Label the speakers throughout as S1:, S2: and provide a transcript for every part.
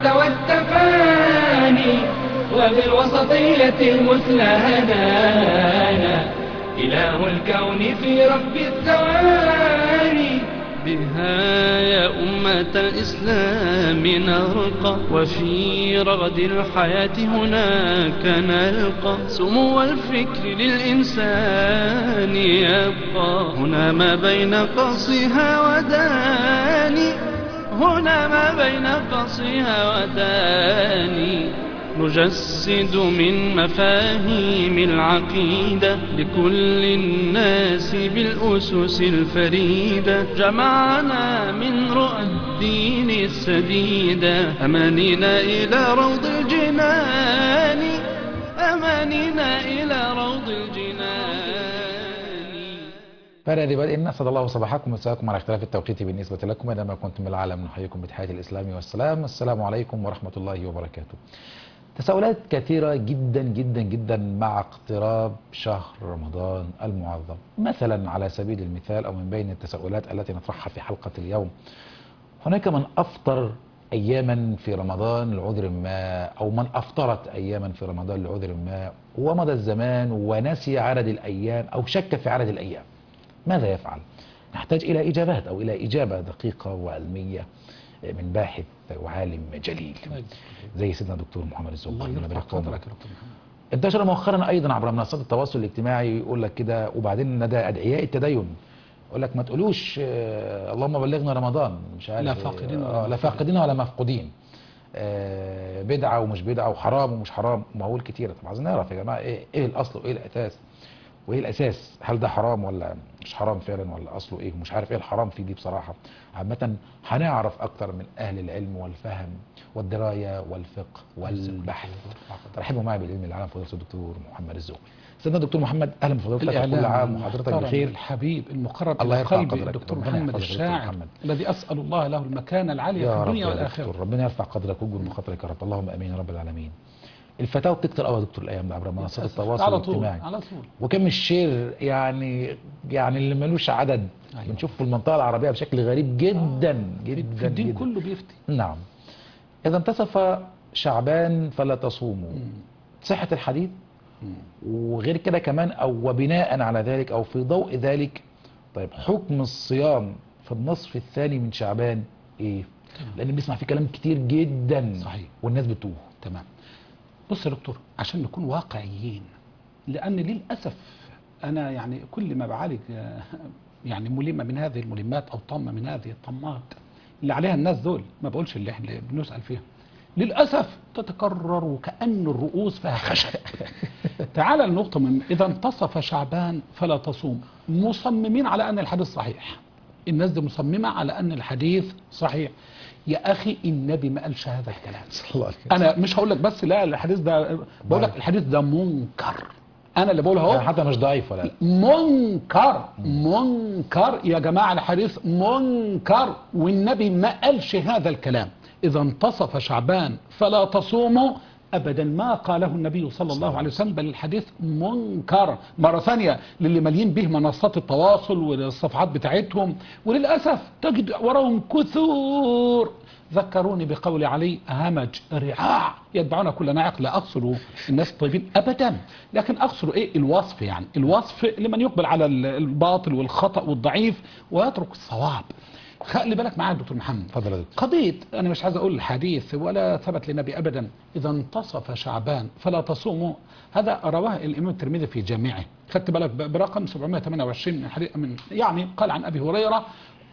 S1: والتفاني وبالوسطية المثلى هدانا إله الكون في رب الثواني
S2: بها يا أمة الإسلام نرقى وفي رغد الحياة هناك نلقى سمو الفكر للإنسان يبقى هنا ما بين قصها وداني هنا ما بين قصها وداني نجسد من مفاهيم العقيدة لكل الناس بالأسس الفريدة جمعنا من رؤى الدين السديدة أمانينا إلى روض الجنان أمانينا إلى روض الجنان
S3: فأنا بادئ أسعد الله صباحكم ومساءكم على اختلاف التوقيت بالنسبة لكم أينما كنتم بالعالم نحييكم بتحية الإسلام والسلام السلام عليكم ورحمة الله وبركاته تساؤلات كثيرة جدا جدا جدا مع اقتراب شهر رمضان المعظم مثلا على سبيل المثال أو من بين التساؤلات التي نطرحها في حلقة اليوم هناك من أفطر أياما في رمضان لعذر ما أو من أفطرت أياما في رمضان لعذر ما ومضى الزمان ونسي عدد الأيام أو شك في عدد الأيام ماذا يفعل؟ نحتاج إلى إجابات أو إلى إجابة دقيقة وعلمية من باحث وعالم جليل زي سيدنا دكتور محمد الزهري
S4: الله
S3: ربنا
S4: يرفع
S3: يبارك في عمره.
S4: قدرك يا دكتور محمد
S3: انتشر مؤخرا ايضا عبر منصات التواصل الاجتماعي يقول لك كده وبعدين ده ادعياء التدين يقول لك ما تقولوش آه، اللهم بلغنا رمضان مش عارف
S4: لا
S3: إيه،
S4: فاقدين ولا
S3: آه، لا
S4: مفقودين.
S3: فاقدين ولا مفقودين آه، بدعه ومش بدعه وحرام ومش حرام مهول كتيره طب عايزين نعرف يا جماعه ايه ايه الاصل وايه الاساس وايه الاساس هل ده حرام ولا مش حرام فعلا ولا اصله ايه مش عارف ايه الحرام في دي بصراحه عامه هنعرف اكتر من اهل العلم والفهم والدرايه والفقه والبحث رحبوا معي بالعلم العام فضيله الدكتور محمد الزهري سيدنا الدكتور محمد اهلا بفضيلتك كل عام وحضرتك
S4: المحترم
S3: بخير
S4: الحبيب المقرب
S3: الله
S4: إلى
S3: يرفع
S4: قلبي
S3: قدرك.
S4: الدكتور
S3: ربنا
S4: محمد
S3: يحفظك يا دكتور
S4: الشاعر
S3: محمد.
S4: الذي أسأل الله له المكان العالي
S3: يا
S4: في
S3: رب
S4: الدنيا
S3: يا
S4: والآخرة
S3: دكتور ربنا يرفع قدرك ويجبر بخاطرك يا رب اللهم امين يا رب العالمين الفتاوى بتكتر قوي يا دكتور الايام دي عبر منصات
S4: للأسف.
S3: التواصل
S4: على طول
S3: الاجتماعي
S4: على طول
S3: وكم الشير يعني يعني اللي ملوش عدد
S4: أيوة.
S3: بنشوف في المنطقه العربيه بشكل غريب جدا
S4: في,
S3: جدا
S4: في الدين
S3: جدا
S4: كله بيفتي
S3: نعم اذا انتصف شعبان فلا تصوموا
S4: مم.
S3: صحه الحديث
S4: مم.
S3: وغير كده كمان او وبناء على ذلك او في ضوء ذلك طيب حكم الصيام في النصف الثاني من شعبان ايه لان بنسمع فيه كلام كتير جدا
S4: صحيح.
S3: والناس بتوه
S4: تمام بص يا دكتور عشان نكون واقعيين لأن للأسف أنا يعني كل ما بعالج آه، يعني ملمة من هذه الملمات أو طامة من هذه الطمات اللي عليها الناس دول ما بقولش اللي احنا بنسأل فيها للأسف تتكرر وكأن الرؤوس فيها خشب تعال النقطة من إذا انتصف شعبان فلا تصوم مصممين على أن الحديث صحيح الناس دي مصممة على أن الحديث صحيح يا أخي النبي ما قالش هذا الكلام
S3: صلى الله عليه وسلم
S4: انا مش هقول لك بس لا الحديث ده بقول لك الحديث ده منكر انا اللي بقولها
S3: يعني
S4: اهو
S3: حتى مش ضعيف ولا لا
S4: منكر منكر يا جماعه الحديث منكر والنبي ما قالش هذا الكلام اذا انتصف شعبان فلا تصوموا ابدا ما قاله النبي صلى الله عليه وسلم بل الحديث منكر مره ثانيه للي مالين به منصات التواصل والصفحات بتاعتهم وللاسف تجد وراهم كثور ذكروني بقول علي همج رعاع يتبعون كل ناعق لا اقصد الناس الطيبين ابدا لكن اقصد ايه الوصف يعني الوصف لمن يقبل على ال- الباطل والخطا والضعيف ويترك الصواب خلي بالك معايا يا دكتور محمد
S3: اتفضل يا دكتور
S4: قضية أنا مش عايز أقول الحديث ولا ثبت للنبي أبدا إذا انتصف شعبان فلا تصوموا هذا رواه الإمام الترمذي في جامعه خدت بالك ب- برقم 728 من حديث من يعني قال عن أبي هريرة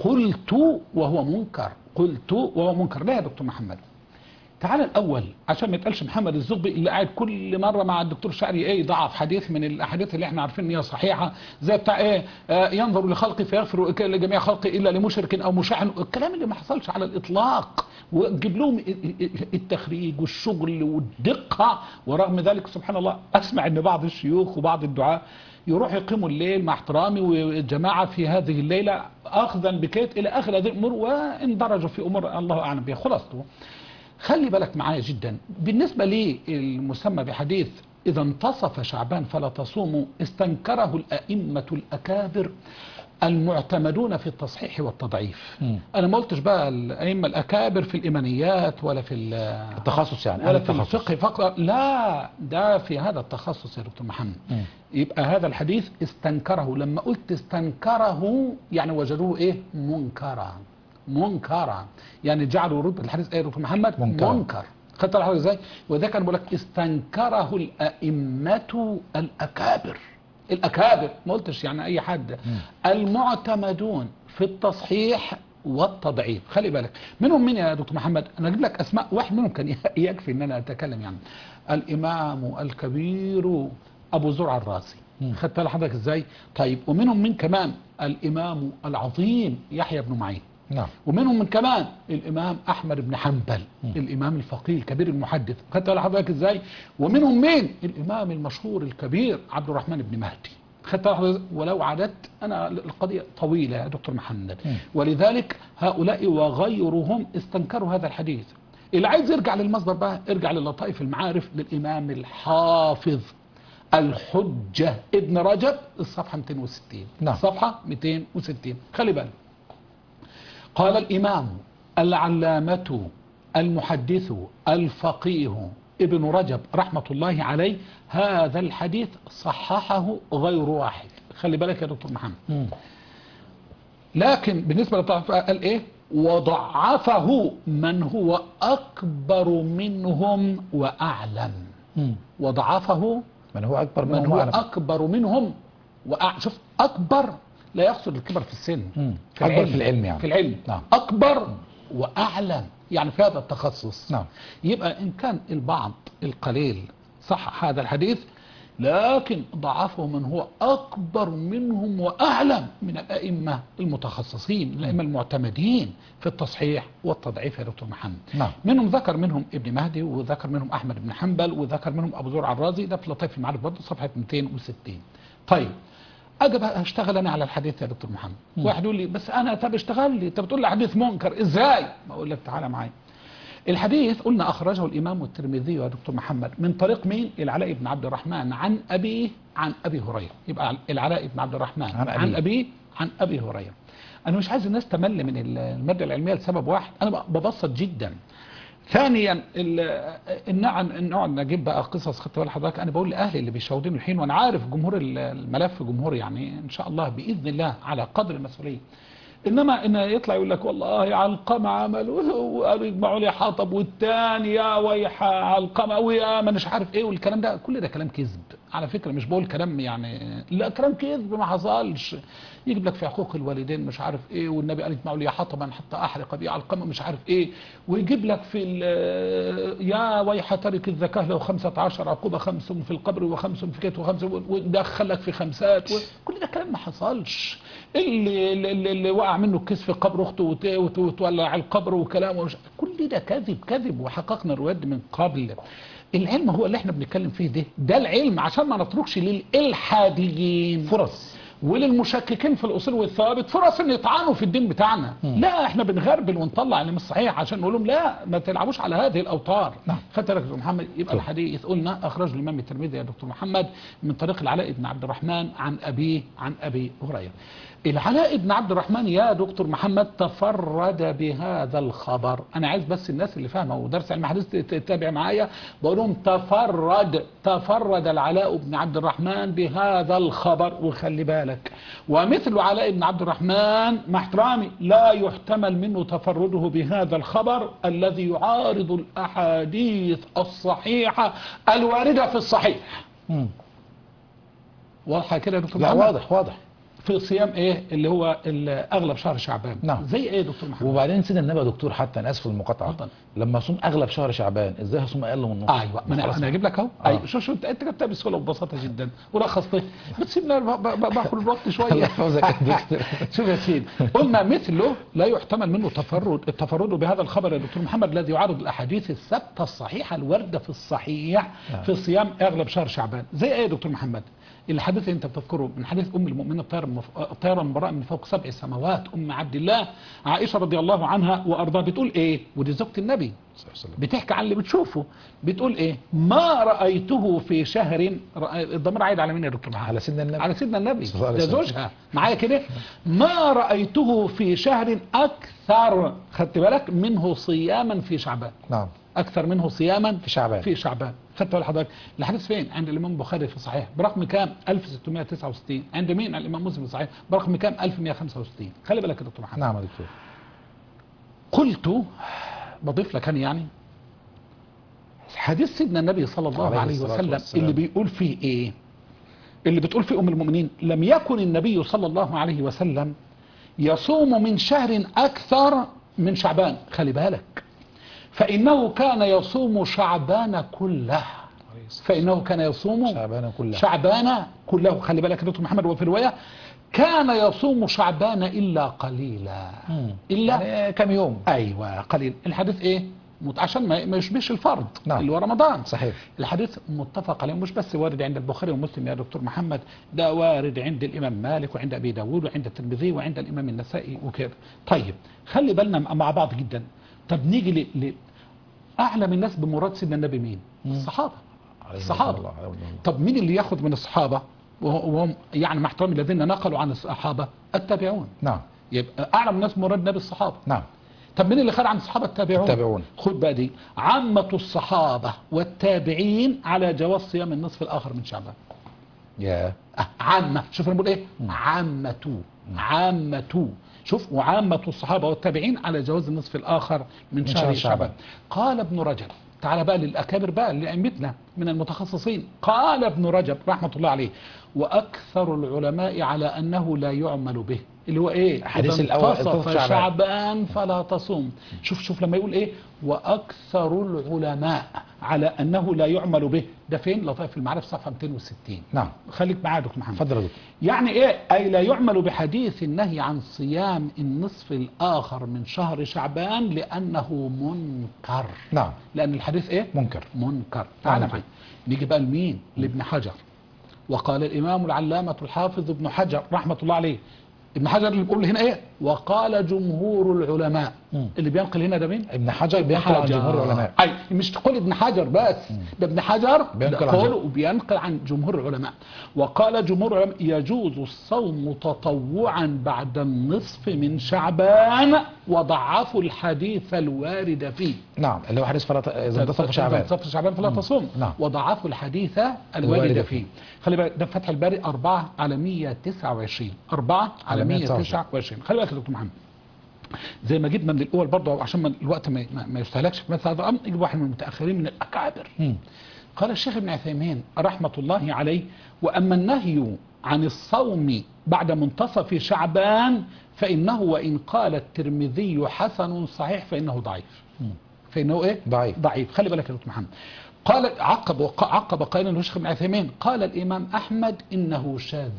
S4: قلت وهو منكر قلت وهو منكر لا يا دكتور محمد تعال الاول عشان ما يتقالش محمد الزغبي اللي قاعد كل مره مع الدكتور شعري ايه يضعف حديث من الاحاديث اللي احنا عارفين ان هي صحيحه زي بتاع ايه آه ينظر لخلقه فيغفر لجميع خلقه الا لمشرك او مشاحن الكلام اللي ما حصلش على الاطلاق وتجيب لهم التخريج والشغل والدقه ورغم ذلك سبحان الله اسمع ان بعض الشيوخ وبعض الدعاء يروح يقيموا الليل مع احترامي والجماعة في هذه الليلة أخذا بكيت إلى آخر هذه الأمور واندرجوا في أمور الله أعلم بها خلاصته خلي بالك معايا جدا بالنسبة لي المسمى بحديث إذا انتصف شعبان فلا تصوموا استنكره الأئمة الأكابر المعتمدون في التصحيح والتضعيف
S3: مم.
S4: انا ما قلتش بقى الائمه الاكابر في الايمانيات ولا في ال-
S3: التخصص يعني
S4: ولا
S3: أهل
S4: في
S3: التخصص.
S4: الفقه فقط لا ده في هذا التخصص يا دكتور محمد
S3: مم.
S4: يبقى هذا الحديث استنكره لما قلت استنكره يعني وجدوه ايه منكرا منكرا يعني جعلوا رتبه الحديث ايه يا دكتور محمد
S3: منكرا.
S4: منكر خدت بالك ازاي وده كان بيقول لك استنكره الائمه الاكابر الاكابر ما قلتش يعني اي حد المعتمدون في التصحيح والتضعيف خلي بالك منهم مين يا دكتور محمد انا اجيب لك اسماء واحد منهم كان يكفي ان انا اتكلم يعني الامام الكبير ابو زرع الرازي
S3: مم.
S4: خدت بالك حضرتك ازاي طيب ومنهم من كمان الامام العظيم يحيى بن معين
S3: نعم
S4: ومنهم من كمان الامام احمد بن حنبل
S3: مم.
S4: الامام الفقيه الكبير المحدث خدت بالك حضرتك ازاي ومنهم مين الامام المشهور الكبير عبد الرحمن بن مهدي خدت بالك حضرتك ولو عددت انا القضيه طويله يا دكتور محمد
S3: مم.
S4: ولذلك هؤلاء وغيرهم استنكروا هذا الحديث اللي عايز يرجع للمصدر بقى ارجع للطائف المعارف للامام الحافظ الحجة ابن رجب الصفحة 260
S3: نعم.
S4: الصفحة 260 خلي بالك قال الإمام العلامة المحدث الفقيه ابن رجب رحمة الله عليه هذا الحديث صححه غير واحد خلي بالك يا دكتور محمد
S3: مم.
S4: لكن بالنسبة للطائفة قال ايه وضعفه من هو أكبر منهم وأعلم
S3: مم.
S4: وضعفه
S3: من هو أكبر
S4: من
S3: منهم
S4: هو
S3: وأعلم.
S4: أكبر منهم وأع... شوف أكبر لا يقصد الكبر في السن
S3: مم. أكبر في العلم يعني.
S4: في العلم
S3: نعم.
S4: أكبر وأعلم يعني في هذا التخصص
S3: نعم.
S4: يبقى إن كان البعض القليل صح هذا الحديث لكن ضعفه من هو أكبر منهم وأعلم من الأئمة المتخصصين الأئمة المعتمدين في التصحيح والتضعيف يا دكتور محمد
S3: نعم.
S4: منهم ذكر منهم ابن مهدي وذكر منهم أحمد بن حنبل وذكر منهم أبو زرع الرازي ده في لطيف المعارف برضه صفحة 260 طيب اجي بقى اشتغل انا على الحديث يا دكتور محمد واحد يقول لي بس انا طب اشتغل لي انت بتقول لي حديث منكر ازاي بقول لك تعالى معايا الحديث قلنا اخرجه الامام الترمذي يا دكتور محمد من طريق مين العلاء بن عبد الرحمن عن ابيه عن ابي هريره يبقى العلاء بن عبد الرحمن
S3: عن
S4: عن
S3: أبيه.
S4: ابيه عن ابي هريره انا مش عايز الناس تمل من الماده العلميه لسبب واحد انا ببسط جدا ثانيا ال- النعم نقعد نجيب بقى قصص خدت بال حضرتك انا بقول لاهلي اللي بيشاهدوني الحين وانا عارف جمهور ال- الملف جمهور يعني ان شاء الله باذن الله على قدر المسؤوليه انما ان يطلع يقول لك والله علقمه عملوا وقالوا يجمعوا لي حطب والتاني يا ويح علقمه ويا ما مش عارف ايه والكلام ده كل ده كلام كذب على فكره مش بقول كلام يعني لا كلام كذب ما حصلش يجيب لك في حقوق الوالدين مش عارف ايه والنبي قال اجمعوا لي حطبا حتى احرق به علقمه مش عارف ايه ويجيب لك في ال- يا ويح ترك الزكاه له 15 عقوبه خمس في القبر وخمس في كتف وخمس ودخلك في خمسات كل ده كلام ما حصلش اللي, اللي, اللي وقع منه الكيس في قبر اخته وت- وت- وتولع القبر وكلام ومش كل ده كذب كذب وحققنا الروايات دي من قبل العلم هو اللي احنا بنتكلم فيه ده ده العلم عشان ما نتركش للالحاديين
S3: فرص
S4: وللمشككين في الاصول والثوابت فرص ان يطعنوا في الدين بتاعنا لا احنا بنغربل ونطلع اللي مش صحيح عشان نقول لهم لا ما تلعبوش على هذه الاوتار
S3: نعم.
S4: خدت بالك يا دكتور محمد يبقى
S3: طبعا.
S4: الحديث قلنا اخرجه الامام الترمذي يا دكتور محمد من طريق العلاء بن عبد الرحمن عن ابيه عن ابي هريره العلاء بن عبد الرحمن يا دكتور محمد تفرد بهذا الخبر انا عايز بس الناس اللي فاهمه ودرس علم حديث تتابع معايا بقول لهم تفرد تفرد العلاء بن عبد الرحمن بهذا الخبر وخلي بالك ومثل علاء بن عبد الرحمن مع احترامي لا يحتمل منه تفرده بهذا الخبر الذي يعارض الاحاديث الصحيحه الوارده في الصحيح
S3: مم.
S4: واضحه كده يا دكتور
S3: لا
S4: محمد
S3: واضح واضح
S4: في صيام ايه اللي هو ال- اغلب شهر شعبان
S3: نعم.
S4: زي ايه يا دكتور محمد
S3: وبعدين سيدنا النبي يا دكتور حتى انا اسف في المقاطعه
S4: اتفضل.
S3: لما اصوم اغلب شهر شعبان ازاي هصوم اقل من نص
S4: ايوه ما انا
S3: خلاص.
S4: انا اجيب لك اهو
S3: آه.
S4: ايوه شوف شوف انت انت كتبتها بسهوله وببساطه جدا ولخصت بس سيبنا ب- ب- ب- باخد الوقت
S3: الله
S4: شويه
S3: يحفظك يا دكتور.
S4: شوف يا سيدي قلنا مثله لا يحتمل منه تفرد التفرد بهذا الخبر يا دكتور محمد الذي يعارض الاحاديث الثابته الصحيحه الوارده في الصحيح
S3: نعم.
S4: في صيام اغلب شهر شعبان زي ايه يا دكتور محمد الحديث اللي انت بتذكره من حديث ام المؤمنين الطير المف- الطير المبراء من فوق سبع سماوات ام عبد الله عائشه رضي الله عنها وارضاها بتقول ايه ودي زوجة النبي
S3: صلى الله عليه وسلم.
S4: بتحكي عن اللي بتشوفه بتقول ايه ما رايته في شهر رأ- الضمير عايد على مين يا دكتور محمد
S3: على سيدنا النبي
S4: على سيدنا النبي
S3: صلى الله عليه
S4: ده
S3: وسلم.
S4: زوجها معايا كده ما رأيته في شهر أكثر خدت بالك منه صياما في شعبان
S3: نعم
S4: أكثر منه صياما
S3: في شعبان.
S4: في شعبان خدت بالك حضرتك الحديث فين عند الإمام البخاري في صحيح برقم كام 1669 عند مين عند الإمام مسلم في صحيح برقم كام 1165 خلي بالك يا دكتور محمد
S3: نعم يا دكتور
S4: قلت بضيف لك أنا يعني حديث سيدنا النبي صلى الله
S3: عليه
S4: عليه
S3: الصلاة
S4: وسلم
S3: والسلام.
S4: اللي بيقول فيه ايه اللي بتقول فيه ام المؤمنين لم يكن النبي صلى الله عليه وسلم يصوم من شهر اكثر من شعبان خلي بالك فانه كان يصوم شعبان كله فانه كان يصوم
S3: شعبان كلها
S4: شعبان كله خلي بالك يا دكتور محمد وفي روايه كان يصوم شعبان الا قليلا
S3: مم.
S4: الا
S3: يعني كم يوم
S4: ايوه قليل الحديث ايه مت- عشان ما ما يشبهش الفرض
S3: نعم.
S4: اللي هو رمضان
S3: صحيح
S4: الحديث متفق عليه مش بس وارد عند البخاري ومسلم يا دكتور محمد ده وارد عند الامام مالك وعند ابي داود وعند الترمذي وعند الامام النسائي وكده طيب خلي بالنا مع بعض جدا طب نيجي ل... ل... اعلم الناس بمراد سيدنا النبي مين الصحابه
S3: عليه
S4: الصحابة.
S3: الله عليه الله.
S4: طب مين اللي ياخذ من الصحابه وه- وهم يعني مع احترامي الذين نقلوا عن الصحابه التابعون
S3: نعم
S4: يبقى اعلم الناس مراد نبي الصحابه
S3: نعم
S4: طب مين اللي خد عن الصحابة التابعون
S3: التابعون.
S4: خد بقى دي عامة الصحابة والتابعين على جواز صيام النصف الآخر من شعبان
S3: يا
S4: آه، عامة شوف انا بقول ايه عامة عامة شوف وعامة الصحابة والتابعين على جواز النصف الآخر من,
S3: شهر
S4: شهر
S3: شعبان.
S4: شعبان قال ابن رجب تعال بقى للأكابر بقى لأئمتنا من المتخصصين قال ابن رجب رحمة الله عليه وأكثر العلماء على أنه لا يعمل به اللي هو ايه
S3: حديث
S4: إذا
S3: الأول
S4: انتصف
S3: انتصف شعبان.
S4: شعبان فلا تصوم شوف شوف لما يقول ايه واكثر العلماء على انه لا يعمل به ده فين لطائف المعارف صفحه 260
S3: نعم
S4: خليك معايا يا دكتور محمد
S3: اتفضل يا دكتور
S4: يعني ايه اي لا يعمل بحديث النهي عن صيام النصف الاخر من شهر شعبان لانه منكر
S3: نعم
S4: لان الحديث ايه
S3: منكر
S4: منكر تعال
S3: نعم.
S4: معي نيجي بقى لمين لابن حجر وقال الامام العلامه الحافظ ابن حجر رحمه الله عليه ابن حجر اللي بيقول هنا ايه وقال جمهور العلماء
S3: مم.
S4: اللي بينقل هنا ده مين
S3: ابن حجر بينقل عن جمهور العلماء
S4: اي مش تقول ابن حجر بس ده ابن حجر
S3: بينقل عن
S4: يقول
S3: جمهور.
S4: وبينقل عن جمهور العلماء وقال جمهور العلماء يجوز الصوم تطوعا بعد النصف من شعبان وضعفوا الحديث الوارد فيه
S3: نعم اللي هو حديث فرط اذا انتصف شعبان
S4: انتصف شعبان فلا تصوم
S3: نعم.
S4: وضعفوا الحديث
S3: الوارد
S4: الوارد
S3: فيه.
S4: فيه خلي بالك ده فتح الباري 4 على 129 4 على
S3: على
S4: 129 خلي بالك يا دكتور محمد زي ما جبنا من الاول برضه عشان ما الوقت ما, ما- ما يستهلكش في مثل هذا الامر يجيب واحد من المتاخرين من الاكابر
S3: مم.
S4: قال الشيخ ابن عثيمين رحمة الله عليه وأما النهي عن الصوم بعد منتصف شعبان فإنه وإن قال الترمذي حسن صحيح فإنه ضعيف فإنه إيه؟
S3: ضعيف.
S4: ضعيف خلي بالك يا دكتور محمد قال عقب وق- عقب قائلا له الشيخ ابن عثيمين قال الإمام أحمد إنه شاذ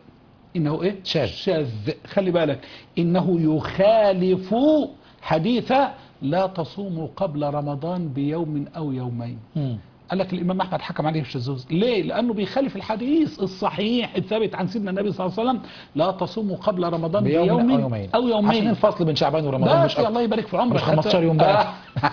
S4: إنه إيه؟
S3: شاذ.
S4: شاذ خلي بالك إنه يخالف حديث لا تصوموا قبل رمضان بيوم أو يومين
S3: مم.
S4: قال لك الامام احمد حكم عليه بالشذوذ ليه لانه بيخالف الحديث الصحيح الثابت عن سيدنا النبي صلى الله عليه وسلم لا تصوموا قبل رمضان
S3: بيوم
S4: بيوم
S3: او يومين
S4: او
S3: عشان
S4: يومين
S3: الفصل بين شعبان ورمضان
S4: بس
S3: مش أكتر.
S4: الله يبارك في عمرك
S3: مش 15 يوم بقى.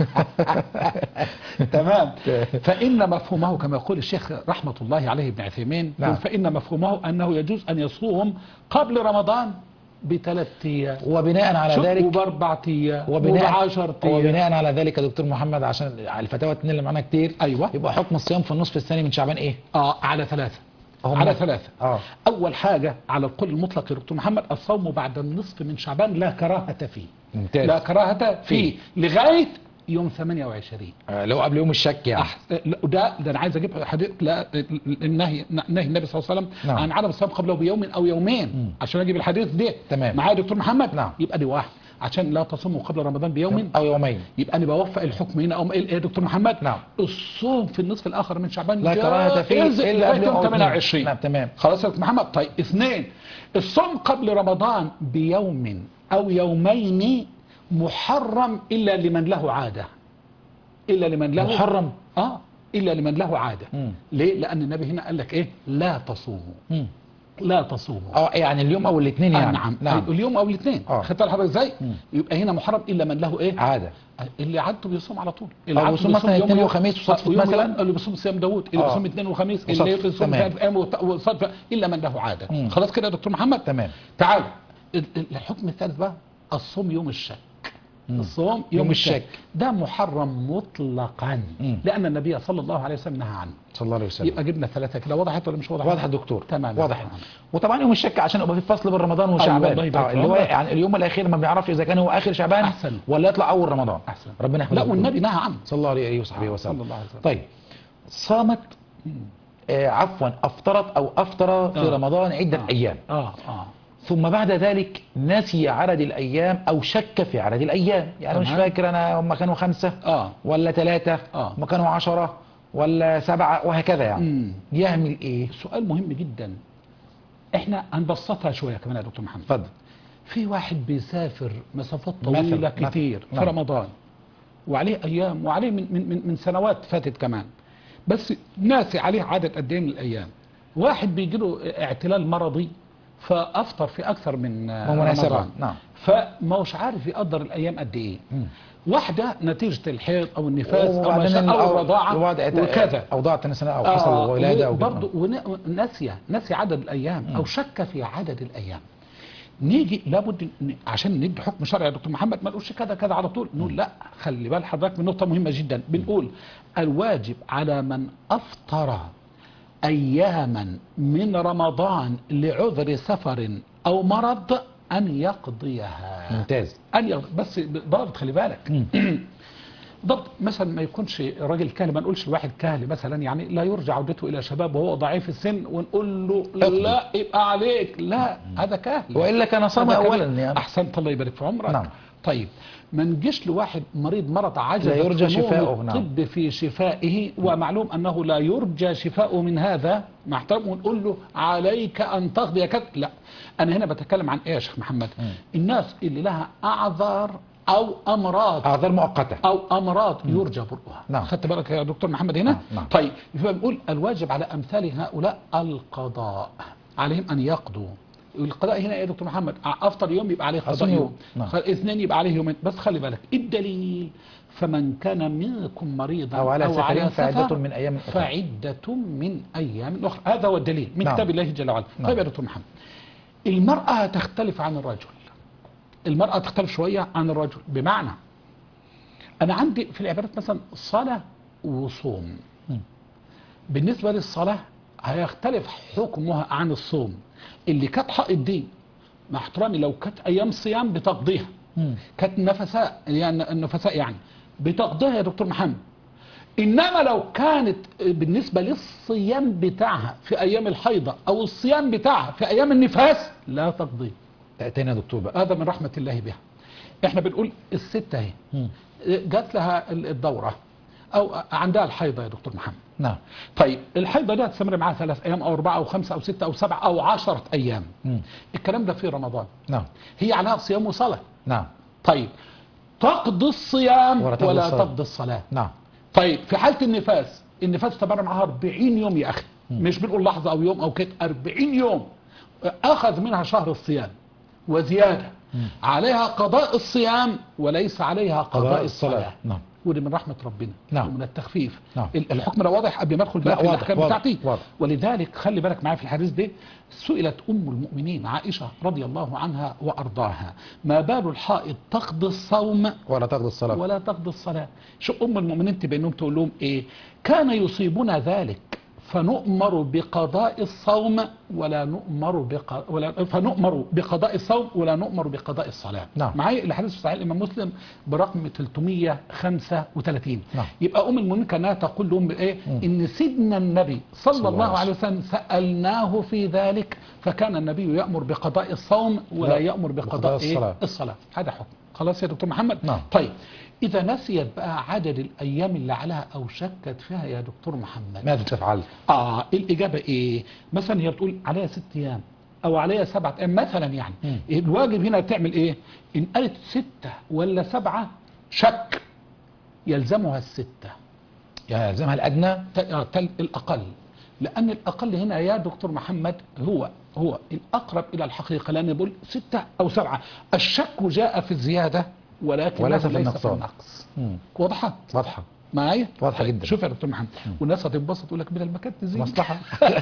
S4: تمام فإن مفهومه كما يقول الشيخ رحمة الله عليه ابن عثيمين
S3: نعم.
S4: يقول فإن مفهومه أنه يجوز أن يصوم قبل رمضان بثلاث أيام
S3: وبناء على
S4: شوف،
S3: ذلك
S4: وبأربع أيام
S3: وبناء
S4: وبعشر أيام
S3: وبناء على ذلك يا دكتور محمد عشان على الفتاوى الاتنين اللي معانا كتير
S4: أيوة
S3: يبقى حكم الصيام في النصف الثاني من شعبان ايه؟
S4: آه على ثلاثة
S3: هم-
S4: على ثلاثة
S3: اه
S4: أول حاجة على القول المطلق يا دكتور محمد الصوم بعد النصف من شعبان لا كراهة فيه
S3: ممتاز
S4: لا كراهة فيه لغاية يوم 28
S3: آه، لو قبل يوم الشك يعني
S4: أح... لا، ده ده انا عايز اجيب حديث لا النهي نهي النبي صلى الله عليه وسلم
S3: نعم.
S4: عن عدم الصيام قبله بيوم او يومين
S3: مم.
S4: عشان اجيب الحديث ده
S3: تمام.
S4: معايا يا دكتور محمد
S3: نعم.
S4: يبقى دي واحد عشان لا تصوموا قبل رمضان بيوم
S3: او يومين
S4: يبقى انا بوفق الحكم هنا او ايه يا دكتور محمد
S3: نعم.
S4: الصوم في النصف الاخر من شعبان
S3: لا كراهة فيه
S4: جائز
S3: الا
S4: لغاية
S3: قبل
S4: يوم
S3: يوم أو اتنين.
S4: 28
S3: نعم تمام
S4: خلاص يا دكتور محمد طيب اثنين الصوم قبل رمضان بيوم او يومين محرم الا لمن له عاده الا لمن له
S3: محرم
S4: اه الا لمن له عاده
S3: مم.
S4: ليه لان النبي هنا قال لك ايه لا تصوموا
S3: مم.
S4: لا تصوموا
S3: اه يعني اليوم او الاثنين
S4: آه
S3: يعني
S4: نعم.
S3: نعم
S4: اليوم او الاثنين
S3: آه.
S4: خدت بالك حضرتك ازاي
S3: مم.
S4: يبقى هنا محرم الا من له ايه
S3: عاده
S4: اللي عادته بيصوم على طول
S3: أو
S4: عادته
S3: بيصوم مثلا
S4: يوم
S3: اثنين
S4: يوم-
S3: وخميس وصدفة
S4: ويوم
S3: مثلا؟
S4: يوم اللي بيصوم صيام داوود اللي
S3: آه.
S4: بيصوم اثنين وخميس
S3: وصدفة.
S4: اللي بيصوم
S3: تمام.
S4: مش عارف ايام وط- وصدفه الا من له عاده
S3: مم.
S4: خلاص كده يا دكتور محمد
S3: تمام
S4: تعال ال- ال- الحكم الثالث بقى الصوم يوم الشك
S3: مم.
S4: الصوم يوم,
S3: يوم
S4: الشك.
S3: الشك.
S4: ده محرم مطلقا
S3: مم.
S4: لان النبي صلى الله عليه وسلم نهى عنه
S3: صلى الله عليه وسلم
S4: يبقى جبنا ثلاثه كده وضحت ولا مش وضحت
S3: واضح يا دكتور
S4: تمام
S3: واضح وطبعا يوم الشك عشان يبقى في فصل بين رمضان وشعبان
S4: والله يبارك
S3: آه، اللي هو
S4: في عمرك.
S3: يعني اليوم الاخير ما بنعرفش اذا كان هو اخر شعبان
S4: أحسن.
S3: ولا يطلع اول رمضان
S4: احسن
S3: ربنا يحفظه
S4: لا والنبي نهى عنه
S3: صلى الله عليه وصحبه وسلم
S4: صلى الله عليه وسلم.
S3: طيب صامت آه عفوا افطرت او افطر في
S4: آه.
S3: رمضان عده
S4: آه.
S3: ايام
S4: اه اه
S3: ثم بعد ذلك نسي عدد الايام او شك في عدد الايام يعني مش
S4: تمام.
S3: فاكر انا هم كانوا خمسه
S4: اه
S3: ولا ثلاثه
S4: آه.
S3: هم كانوا عشره ولا سبعه وهكذا يعني
S4: مم.
S3: يعمل ايه؟
S4: سؤال مهم جدا احنا هنبسطها شويه كمان يا دكتور محمد
S3: اتفضل
S4: في واحد بيسافر مسافات
S3: مثلاً،
S4: طويله
S3: مثلاً.
S4: كتير في
S3: نعم.
S4: رمضان وعليه ايام وعليه من, من, من, من سنوات فاتت كمان بس ناسي عليه عدد قد ايه من الايام واحد بيجي له اعتلال مرضي فافطر في اكثر من آه،
S3: ومناسبة،
S4: رمضان
S3: نعم.
S4: فما هوش عارف يقدر الايام قد ايه
S3: مم.
S4: واحده نتيجه الحيض او النفاس او, ما
S3: وبعدين
S4: شاء-
S3: ال-
S4: او الرضاعه
S3: وضع-
S4: وكذا
S3: اوضاع سنه او حصل ولاده او
S4: برضه ونسي نسي عدد الايام او شك في عدد الايام نيجي لابد ن- عشان ندي حكم شرعي يا دكتور محمد ما نقولش كذا كذا على طول نقول لا خلي بال حضرتك من نقطه مهمه جدا بنقول الواجب على من افطر اياما من رمضان لعذر سفر او مرض ان يقضيها
S3: ممتاز
S4: ان يقضي بس ضابط خلي بالك ضبط مثلا ما يكونش راجل كاهل ما نقولش الواحد كاهل مثلا يعني لا يرجع عودته الى شباب وهو ضعيف السن ونقول له
S3: اقضي.
S4: لا يبقى عليك لا هذا كاهل
S3: والا كان صام
S4: هذا كاهل.
S3: اولا يعني
S4: احسنت الله يبارك في عمرك
S3: نعم.
S4: طيب ما نجيش لواحد مريض مرض عجز
S3: لا يرجى
S4: فنون
S3: شفاؤه، نعم.
S4: الطب في شفائه ومعلوم انه لا يرجى شفاؤه من هذا مع احترام ونقول له عليك ان تقضي كذا لا انا هنا بتكلم عن ايه يا شيخ محمد الناس اللي لها اعذار او امراض
S3: اعذار مؤقته
S4: او امراض يرجى برؤها
S3: نعم.
S4: خدت بالك يا دكتور محمد هنا
S3: نعم، نعم.
S4: طيب فبنقول الواجب على امثال هؤلاء القضاء عليهم ان يقضوا القضاء هنا ايه يا دكتور محمد افطر يوم يبقى عليه قضاء
S3: أصوم
S4: يوم
S3: يوم. نعم.
S4: خ- اثنين يبقى عليه يومين بس خلي بالك الدليل فمن كان منكم مريضا
S3: أو على سفر فعدة
S4: سفر
S3: من أيام أخرى.
S4: فعدة من ايام اخرى هذا هو الدليل من
S3: نعم.
S4: كتاب الله جل وعلا
S3: نعم.
S4: طيب يا دكتور محمد المرأة تختلف عن الرجل المرأة تختلف شوية عن الرجل بمعنى أنا عندي في العبادات مثلا صلاة وصوم
S3: مم.
S4: بالنسبة للصلاة هيختلف حكمها عن الصوم اللي كانت حائض دي مع احترامي لو كانت أيام صيام بتقضيها
S3: مم.
S4: كانت نفساء يعني النفساء يعني بتقضيها يا دكتور محمد انما لو كانت بالنسبه للصيام بتاعها في ايام الحيضه او الصيام بتاعها في ايام النفاس لا تقضيه
S3: تأتينا يا دكتور بقى
S4: هذا من رحمه الله بها احنا بنقول الست اهي
S3: مم.
S4: جات لها الدوره او عندها الحيضه يا دكتور محمد
S3: نعم
S4: طيب الحيضه دي هتستمر معاها ثلاث ايام او اربعه او خمسه او سته او سبعه او عشره ايام
S3: مم.
S4: الكلام ده في رمضان
S3: نعم
S4: هي عليها صيام وصلاه
S3: نعم
S4: طيب تقضي الصيام
S3: ولا تقضي
S4: ولا
S3: الصلاة.
S4: تقضي الصلاه
S3: نعم
S4: طيب في حالة النفاس النفاس استمر معاها 40 يوم يا أخي مش بنقول لحظة أو يوم أو كده 40 يوم أخذ منها شهر الصيام وزيادة عليها قضاء الصيام وليس عليها قضاء,
S3: قضاء
S4: الصلاة
S3: الصلاة نعم
S4: ودي من رحمة ربنا
S3: نعم.
S4: ومن التخفيف
S3: نعم.
S4: ال- الحكم ده واضح قبل ما ادخل
S3: لا،
S4: بقى في
S3: واضح،
S4: الاحكام
S3: واضح،
S4: بتاعتي
S3: واضح.
S4: ولذلك خلي بالك معايا في الحديث ده سئلت ام المؤمنين عائشه رضي الله عنها وارضاها ما بال الحائض تقضي الصوم
S3: ولا تقضي الصلاة
S4: ولا تقضي الصلاة شو أم المؤمنين تبينهم تقول لهم إيه كان يصيبنا ذلك فنؤمر بقضاء الصوم ولا نؤمر بق... ولا فنؤمر بقضاء الصوم ولا نؤمر بقضاء الصلاة
S3: نعم.
S4: معايا الحديث في صحيح الإمام مسلم برقم 335
S3: نعم.
S4: يبقى أم المؤمنين كانها تقول لهم إيه إن سيدنا النبي صلى,
S3: صلى الله
S4: الله عليه وسلم سألناه في ذلك فكان النبي يأمر بقضاء الصوم ولا
S3: لا،
S4: يأمر بقضاء,
S3: بقضاء
S4: إيه؟
S3: الصلاة.
S4: الصلاة هذا حكم خلاص يا دكتور محمد
S3: نعم.
S4: طيب إذا نسيت بقى عدد الأيام اللي عليها أو شكت فيها يا دكتور محمد
S3: ماذا تفعل
S4: آه الإجابة إيه مثلا هي بتقول عليها ست أيام أو عليها سبعة أيام مثلا يعني
S3: مم.
S4: الواجب هنا تعمل إيه إن قالت ستة ولا سبعة شك يلزمها الستة
S3: يعني يلزمها الادنى
S4: ت- آه، تل- الأقل لأن الأقل هنا يا دكتور محمد هو هو الأقرب إلى الحقيقة لأن بقول ستة أو سبعة الشك جاء في الزيادة ولكن
S3: وليس في
S4: ليس
S3: النقصان.
S4: النقص
S3: مم.
S4: واضحة
S3: واضحه
S4: معايا
S3: واضحة جدا.
S4: شوف يا دكتور محمد والناس هتنبسط تقول لك بدل ما كانت تزيد
S3: مصلحه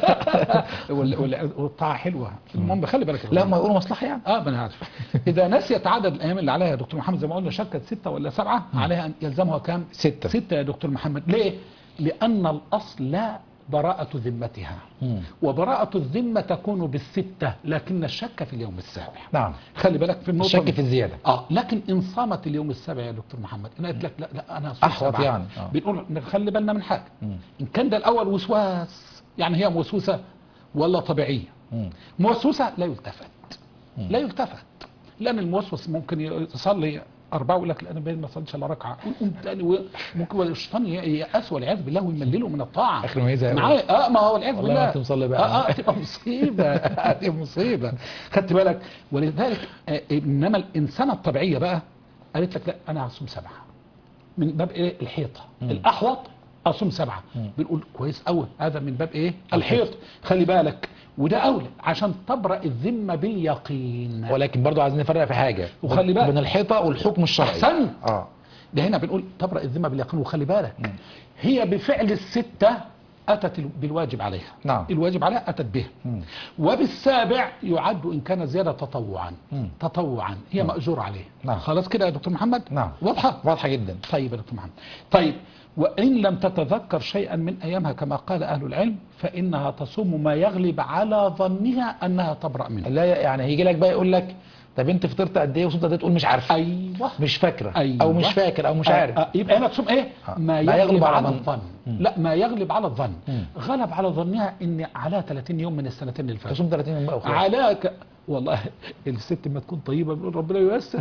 S4: وال- وال- والطاعة حلوة المهم خلي بالك يا
S3: لا
S4: دكتور
S3: ما يقولوا مصلحه يعني
S4: اه ما انا عارف اذا نسيت عدد الايام اللي عليها يا دكتور محمد زي ما قلنا شكت ستة ولا سبعة عليها ان يلزمها كام
S3: ستة.
S4: ستة يا دكتور محمد ليه لان الاصل لا براءة ذمتها
S3: مم.
S4: وبراءة الذمة تكون بالستة لكن الشك في اليوم السابع
S3: نعم
S4: خلي بالك في النقطة
S3: الشك
S4: دي.
S3: في الزياده
S4: اه لكن ان صامت اليوم السابع يا دكتور محمد انا قلت لك لا لا انا أصوم
S3: أحوط
S4: سبعة.
S3: يعني، آه.
S4: بنقول نخلي بالنا من حاجه
S3: مم.
S4: ان كان ده الاول وسواس يعني هي موسوسه ولا طبيعيه
S3: مم.
S4: موسوسه لا يلتفت لا يلتفت لان الموسوس ممكن يصلي أربعة يقول لك لا أنا باين ما صليتش إلا ركعة يقوم تاني و- ممكن الشيطان يأس والعياذ بالله ويملله من الطاعة
S3: آخر ما يزهق
S4: معايا اه ما هو والعياذ
S3: والله
S4: بالله
S3: ما أنت مصلي بقى.
S4: اه اه تبقى مصيبة هتبقى مصيبة خدت بالك ولذلك آه إنما الإنسانة الطبيعية بقى قالت لك لا أنا هصوم سبعة من باب إيه الحيطة الأحوط أصوم سبعة بنقول كويس أوي هذا من باب إيه الحيط خلي بالك وده أولى عشان تبرأ الذمة باليقين
S3: ولكن برضو عايزين نفرق في حاجه
S4: وخلي بالك.
S3: بين الحيطه والحكم الشرعي
S4: أحسنت
S3: اه
S4: ده هنا بنقول تبرأ الذمة باليقين وخلي بالك هي بفعل الستة أتت ال- بالواجب عليها
S3: نعم.
S4: الواجب عليها أتت به
S3: مم.
S4: وبالسابع يعد إن كان زيادة تطوعا
S3: مم.
S4: تطوعا هي مأجور عليه
S3: نعم.
S4: خلاص كده يا دكتور محمد
S3: نعم.
S4: واضحة
S3: واضحه جدا
S4: طيب يا دكتور محمد طيب وإن لم تتذكر شيئا من أيامها كما قال أهل العلم فإنها تصوم ما يغلب على ظنها أنها تبرأ منه
S3: لا يعني هيجي لك بقى يقول لك طب انت فطرت قد ايه وصمت قد ايه تقول مش عارفه
S4: أيوه
S3: مش فاكره
S4: أيوة.
S3: او مش فاكر او مش
S4: آه،
S3: عارف
S4: آه، يبقى هنا تصوم ايه
S3: آه.
S4: ما يغلب, على الظن
S3: مم.
S4: لا ما يغلب على الظن
S3: مم.
S4: غلب على ظنها ان على 30 يوم من السنتين اللي فاتوا
S3: تصوم 30 يوم بقى وخلاص
S4: على ك... والله الست ما تكون طيبه بنقول ربنا ييسر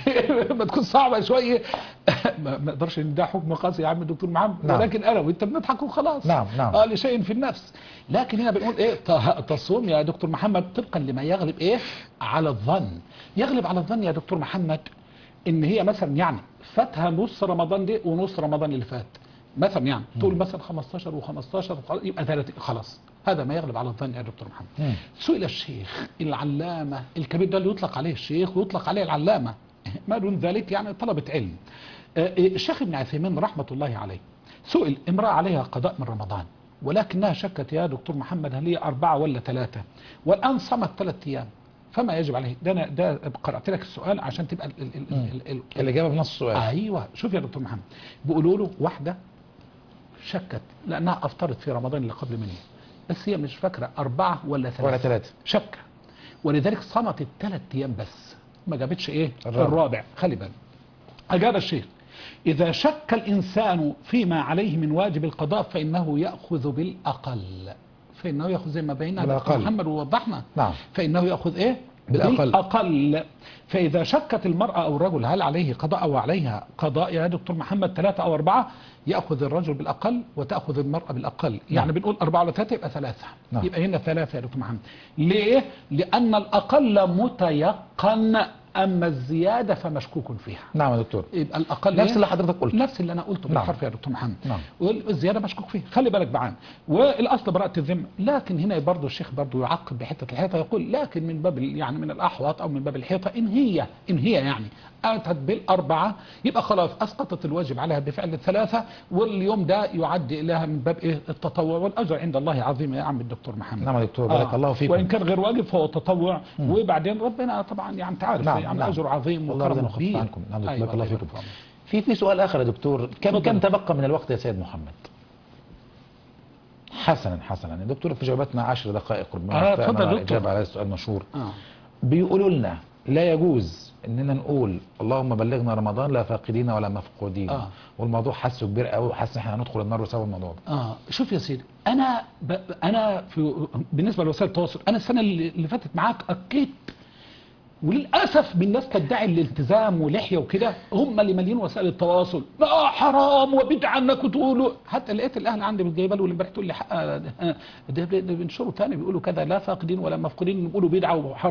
S4: ما تكون صعبه شويه ما ما اقدرش ان ده حكم قاسي يا عم الدكتور محمد
S3: نعم.
S4: ولكن انا وانت بنضحك وخلاص
S3: نعم، نعم.
S4: اه لشيء في النفس لكن هنا بنقول ايه ط- تصوم يا دكتور محمد طبقا لما يغلب ايه على الظن يغلب على الظن يا دكتور محمد ان هي مثلا يعني فاتها نص رمضان دي ونص رمضان اللي فات مثلا يعني تقول مثلا 15 و15 يبقى 30 خلاص هذا ما يغلب على الظن يا دكتور محمد
S3: مم.
S4: سئل الشيخ العلامة الكبير ده اللي يطلق عليه الشيخ ويطلق عليه العلامة ما دون ذلك يعني طلبة علم آه، الشيخ ابن عثيمين رحمة الله عليه سئل امرأة عليها قضاء من رمضان ولكنها شكت يا دكتور محمد هل هي أربعة ولا ثلاثة والآن صمت ثلاث أيام فما يجب عليه ده أنا ده قرأت لك السؤال عشان تبقى ال ال ال ال ال
S3: الاجابه بنص السؤال
S4: ايوه شوف يا دكتور محمد بيقولوا له واحده شكت لانها افطرت في رمضان اللي قبل منه بس هي مش فاكره اربعه ولا ثلاثه
S3: ولا ثلاثه
S4: شك ولذلك صمت الثلاث ايام بس ما جابتش ايه
S3: الرابع.
S4: الرابع خلي بالك اجاب الشيخ اذا شك الانسان فيما عليه من واجب القضاء فانه ياخذ بالاقل فانه ياخذ زي ما بينا دكتور
S3: بالأقل.
S4: محمد ووضحنا
S3: نعم.
S4: فانه ياخذ ايه
S3: بالأقل.
S4: بالأقل فإذا شكت المرأة أو الرجل هل عليه قضاء أو عليها قضاء يا دكتور محمد ثلاثة أو أربعة يأخذ الرجل بالأقل وتأخذ المرأة بالأقل يعني بنقول أربعة ولا ثلاثة يبقى ثلاثة
S3: نعم.
S4: يبقى هنا ثلاثة يا دكتور محمد ليه؟ لأن الأقل متيقن أما الزيادة فمشكوك فيها
S3: نعم يا دكتور
S4: يبقى الأقل
S3: نفس
S4: إيه؟
S3: اللي حضرتك قلته
S4: نفس اللي انا قلته
S3: نعم.
S4: بالحرف يا دكتور محمد
S3: نعم.
S4: والزياده مشكوك فيه خلي بالك معانا والاصل براءه الذمه لكن هنا برضه الشيخ برضه يعقب بحته الحيطه يقول لكن من باب ال- يعني من الاحوط او من باب الحيطه ان هي ان هي يعني اتت بالاربعه يبقى خلاص اسقطت الواجب عليها بفعل الثلاثه واليوم ده يعد لها من باب ايه التطوع والاجر عند الله عظيم يا عم الدكتور محمد
S3: نعم يا دكتور بارك الله فيكم
S4: وان كان غير واجب فهو تطوع وبعدين ربنا طبعا يعني انت عارف
S3: نعم،
S4: يعني
S3: نعم.
S4: اجر عظيم
S3: والله
S4: وكرم
S3: ربنا يخفف
S4: كبير
S3: عنكم. نعم،
S4: أيوة،
S3: بارك الله فيكم.
S4: يبارك فيك.
S3: في في سؤال اخر يا دكتور كم
S4: اتفضل.
S3: كم تبقى من الوقت يا سيد محمد حسنا حسنا يا دكتور في جواباتنا عشر دقائق ربما
S4: آه،
S3: أخطأنا
S4: اتفضل يا
S3: على
S4: دكتور.
S3: الإجابة على هذا السؤال المشهور
S4: اه
S3: بيقولوا لنا لا يجوز اننا نقول اللهم بلغنا رمضان لا فاقدين ولا مفقودين
S4: آه.
S3: والموضوع حاسه كبير قوي وحاسس ان احنا هندخل النار بسبب الموضوع ده
S4: اه شوف يا سيدي انا ب... انا في بالنسبه لوسائل التواصل انا السنه اللي اللي فاتت معاك اكيد وللاسف من الناس تدعي الالتزام ولحيه وكده هم اللي مالين وسائل التواصل لا حرام وبدعه انكم تقولوا حتى لقيت الاهل عندي جايبه له امبارح تقول لي حق- ده ده- ده بينشروا تاني بيقولوا كذا لا فاقدين ولا مفقودين بيقولوا بدعه وحرام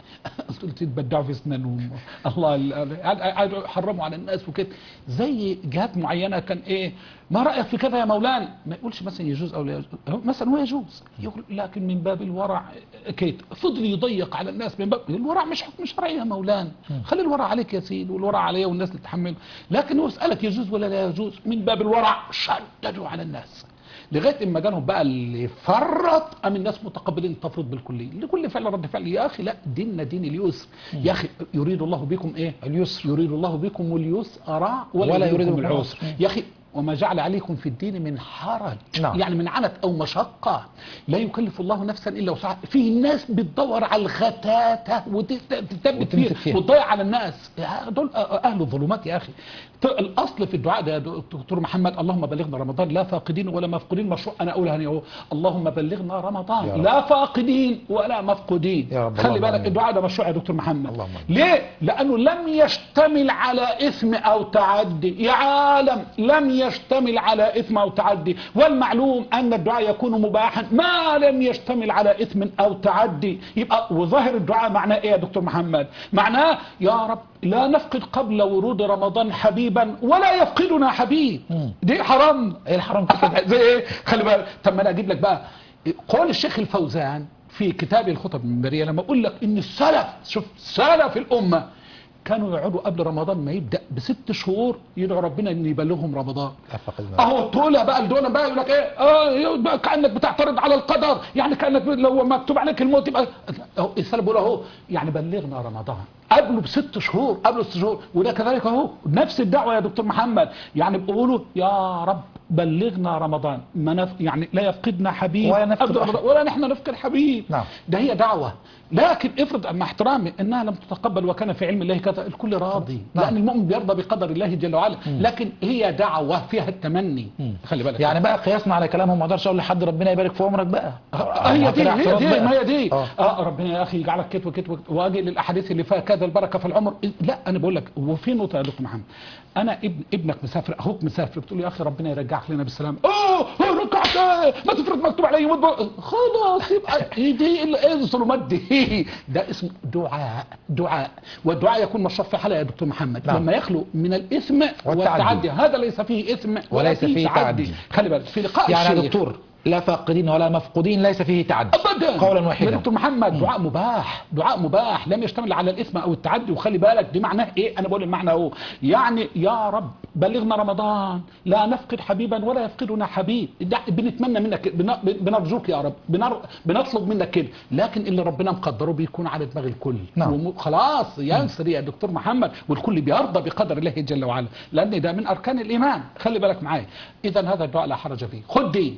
S4: قلت تبدعوا في اسنانهم الله ال- ال- قعدوا يحرموا على الناس وكده زي جهات معينه كان ايه ما رايك في كذا يا مولانا ما يقولش مثلا يجوز او لا يجوز هو مثلا هو يجوز يقول لكن من باب الورع كيد فضل يضيق على الناس من باب الورع مش حكم شرعي يا مولانا خلي الورع عليك يا سيدي والورع عليا والناس اللي تتحمله لكن هو يسالك يجوز ولا لا يجوز من باب الورع شددوا على الناس لغايه اما جالهم بقى اللي فرط ام الناس متقبلين التفريط بالكليه لكل فعل رد فعل يا اخي لا ديننا دين اليسر يا اخي يريد الله بكم ايه
S3: اليسر
S4: يريد الله بكم اليسر ولا,
S3: ولا
S4: يريد
S3: يريد
S4: بكم
S3: بكم
S4: العسر
S3: العسر.
S4: يا اخي وما جعل عليكم في الدين من حرج
S3: نعم.
S4: يعني من عنت او مشقه لا يكلف الله نفسا الا وسعها في ناس بتدور على الغتاتة وتثبت
S3: وتمسك
S4: فيها
S3: فيها.
S4: وتضيع على الناس يا دول اهل الظلمات يا اخي ت- الاصل في الدعاء ده يا دكتور محمد اللهم بلغنا رمضان لا فاقدين ولا مفقودين مشروع انا اقولها هنا اهو اللهم بلغنا رمضان
S3: يا رب.
S4: لا فاقدين ولا مفقودين
S3: يا رب،
S4: خلي
S3: اللهم
S4: بالك
S3: آمين.
S4: الدعاء ده مشروع يا دكتور محمد
S3: اللهم آمين.
S4: ليه لانه لم يشتمل على اثم او تعدي يا عالم لم يشتمل على اثم او تعدي والمعلوم ان الدعاء يكون مباحا ما لم يشتمل على اثم او تعدي يبقى وظاهر الدعاء معناه ايه يا دكتور محمد معناه يا رب لا نفقد قبل ورود رمضان حبيبا ولا يفقدنا حبيب
S3: مم.
S4: دي حرام
S3: ايه الحرام في كده
S4: زي ايه خلي بالك طب ما انا اجيب لك بقى قول الشيخ الفوزان في كتاب الخطب المنبريه لما اقول لك ان السلف شوف سلف الامه كانوا يقعدوا قبل رمضان ما يبدا بست شهور يدعوا ربنا ان يبلغهم رمضان
S3: لا فقدنا.
S4: اهو دول بقى دول بقى يقول لك ايه اه يقول بقى كانك بتعترض على القدر يعني كانك لو مكتوب عليك الموت يبقى اهو السلف بيقول اهو يعني بلغنا رمضان قبله بست شهور قبله ست شهور وده كذلك اهو نفس الدعوه يا دكتور محمد يعني بيقولوا يا رب بلغنا رمضان ما نف... يعني لا يفقدنا حبيب
S3: ولا نفقد
S4: قبل
S3: أحد.
S4: رمضان ولا نحن نفقد حبيب
S3: نعم.
S4: ده هي دعوه لكن افرض مع احترامي انها لم تتقبل وكان في علم الله كذا الكل راضي
S3: نعم.
S4: لان المؤمن بيرضى بقدر الله جل وعلا لكن هي دعوه فيها التمني خلي بالك
S3: يعني بقى قياسنا على كلامهم ما اقدرش اقول لحد ربنا يبارك في عمرك بقى
S4: آه، هي دي
S3: كده
S4: هي
S3: اعتراض
S4: دي
S3: بقى.
S4: ما هي دي
S3: آه.
S4: اه ربنا يا اخي يجعلك كت وكت وكت واجي للاحاديث اللي فيها كذا البركه في العمر لا انا بقول لك وفي نقطه يا دكتور محمد انا ابن ابنك مسافر اخوك مسافر بتقول له يا اخي ربنا يرجعك لنا بالسلامه اه آه، رجعت آه، ما تفرض مكتوب علي يموت بقى. خلاص يبقى إيه دي ال- ايه الظلمات دي ده اسمه دعاء دعاء والدعاء يكون مشروع في حاله يا دكتور محمد
S3: نعم.
S4: لما يخلو من الاثم
S3: والتعدي.
S4: والتعدي هذا ليس فيه اثم ولا
S3: وليس فيه تعدي.
S4: خلي بالك في لقاء
S3: يعني يا
S4: الشيخ
S3: دكتور لا فاقدين ولا مفقودين ليس فيه تعدي
S4: ابدا
S3: قولا
S4: يا
S3: واحدا
S4: دكتور محمد دعاء مباح دعاء مباح لم يشتمل على الاثم او التعدي وخلي بالك دي معناه ايه انا بقول المعنى اهو يعني يا رب بلغنا رمضان لا نفقد حبيبا ولا يفقدنا حبيب ده بنتمنى منك كده، بن- بنرجوك يا رب بنر... بنطلب منك كده لكن اللي ربنا مقدره بيكون على دماغ الكل
S3: نعم.
S4: وم... خلاص ينسر يا دكتور محمد والكل بيرضى بقدر الله جل وعلا لان ده من اركان الايمان خلي بالك معايا اذا هذا الدعاء لا حرج فيه خد دي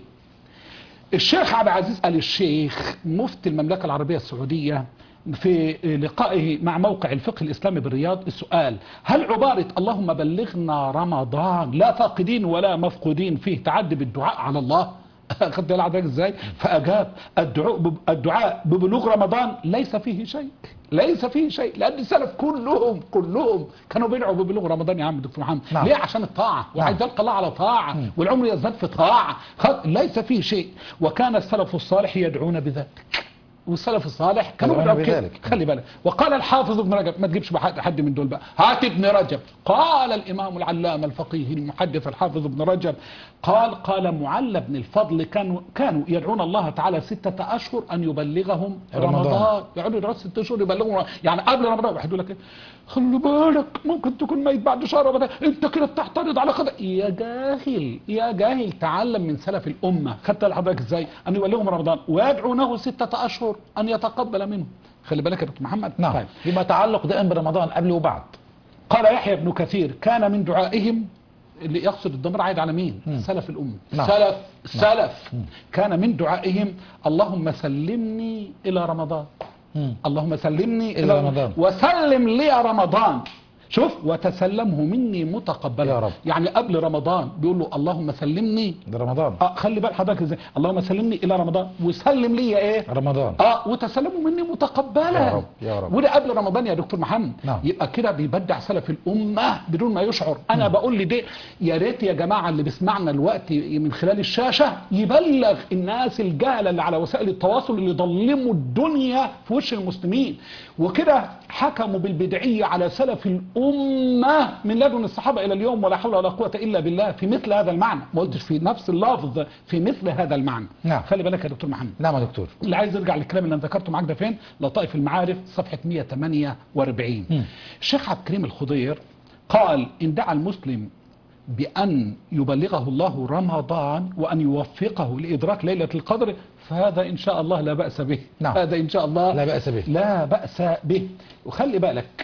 S4: الشيخ عبد العزيز آل الشيخ مفتي المملكة العربية السعودية في لقائه مع موقع الفقه الإسلامي بالرياض السؤال هل عبارة اللهم بلغنا رمضان لا فاقدين ولا مفقودين فيه تعدي بالدعاء على الله خد بالك حضرتك ازاي فاجاب الدعاء الدعاء ببلوغ رمضان ليس فيه شيء ليس فيه شيء لان السلف كلهم كلهم كانوا بيدعوا ببلوغ رمضان يا عم دكتور محمد
S3: نعم.
S4: ليه عشان الطاعه وعايز
S3: نعم.
S4: يلقى الله على طاعه والعمر يزداد في طاعه خ- ليس فيه شيء وكان السلف الصالح يدعون بذلك والسلف الصالح كانوا
S3: يدعون
S4: يدعوا كده.
S3: بذلك.
S4: خلي بالك وقال الحافظ ابن رجب ما تجيبش بحد حد من دول بقى هات ابن رجب قال الامام العلامه الفقيه المحدث الحافظ ابن رجب قال قال معل بن الفضل كانوا كانوا يدعون الله تعالى ستة اشهر ان يبلغهم
S3: رمضان.
S4: رمضان يقعدوا يدعوا ست اشهر يبلغهم يعني قبل رمضان واحد يقول لك إيه؟ خلي بالك ممكن تكون ميت بعد شهر رمضان انت كده بتعترض على قدر يا جاهل يا جاهل تعلم من سلف الامه خدت لحضرتك ازاي ان يبلغهم رمضان ويدعونه ستة اشهر ان يتقبل منهم خلي بالك يا دكتور محمد
S3: نعم
S4: طيب.
S3: يبقى تعلق دائم برمضان قبل وبعد
S4: قال يحيى بن كثير كان من دعائهم اللي يقصد الضمير عايد على مين
S3: مم.
S4: سلف الأمة
S3: نعم.
S4: سلف سلف كان من دعائهم اللهم سلمني إلى رمضان
S3: مم.
S4: اللهم سلمني
S3: إلى رمضان.
S4: وسلم لي رمضان شوف وتسلمه مني متقبلا
S3: يا رب.
S4: يعني قبل رمضان بيقول له اللهم سلمني
S3: ده رمضان
S4: اه خلي بال حضرتك ازاي اللهم سلمني الى رمضان وسلم لي ايه
S3: رمضان
S4: اه وتسلموا مني متقبلا
S3: يا رب، يا رب.
S4: وده قبل رمضان يا دكتور محمد
S3: نعم.
S4: يبقى كده بيبدع سلف الامه بدون ما يشعر انا بقول لدي يا ريت يا جماعه اللي بيسمعنا الوقت من خلال الشاشه يبلغ الناس الجهله اللي على وسائل التواصل اللي ضلموا الدنيا في وش المسلمين وكده حكموا بالبدعيه على سلف الامه من لدن الصحابه الى اليوم ولا حول ولا قوه الا بالله في مثل هذا المعنى ما قلتش في نفس اللفظ في مثل هذا المعنى
S3: نعم.
S4: خلي بالك يا دكتور محمد
S3: نعم يا دكتور
S4: اللي عايز يرجع للكلام اللي انا ذكرته معاك ده فين لطائف المعارف صفحه 148
S3: مم.
S4: الشيخ عبد الكريم الخضير قال ان دعا المسلم بأن يبلغه الله رمضان وأن يوفقه لإدراك ليلة القدر فهذا إن شاء الله لا بأس به
S3: نعم.
S4: هذا إن شاء الله
S3: لا بأس به.
S4: لا بأس به وخلي بالك